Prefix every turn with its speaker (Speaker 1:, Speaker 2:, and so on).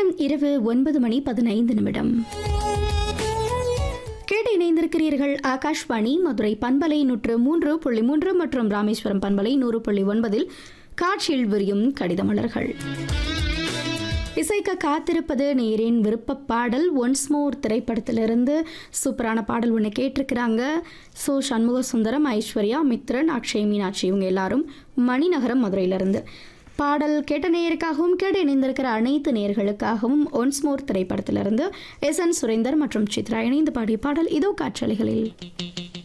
Speaker 1: நேரம் இரவு ஒன்பது மணி பதினைந்து நிமிடம் கேட்டு இணைந்திருக்கிறீர்கள் ஆகாஷ்வாணி மதுரை பண்பலை நூற்று மூன்று புள்ளி மூன்று மற்றும் ராமேஸ்வரம் பண்பலை நூறு புள்ளி ஒன்பதில் காட்சியில் விரியும் கடிதமலர்கள் இசைக்க காத்திருப்பது நேரின் விருப்ப பாடல் ஒன்ஸ் மோர் திரைப்படத்திலிருந்து சூப்பரான பாடல் ஒன்று கேட்டிருக்கிறாங்க சோ சண்முக சுந்தரம் ஐஸ்வர்யா மித்ரன் அக்ஷய் மீனாட்சி இவங்க எல்லாரும் மணிநகரம் மதுரையிலிருந்து பாடல் கேட்ட நேயருக்காகவும் கேட்டு இணைந்திருக்கிற அனைத்து நேயர்களுக்காகவும் ஒன்ஸ் மோர் திரைப்படத்திலிருந்து எஸ் என் சுரேந்தர் மற்றும் சித்ரா இணைந்து பாடிய பாடல் இதோ காற்றலைகளில்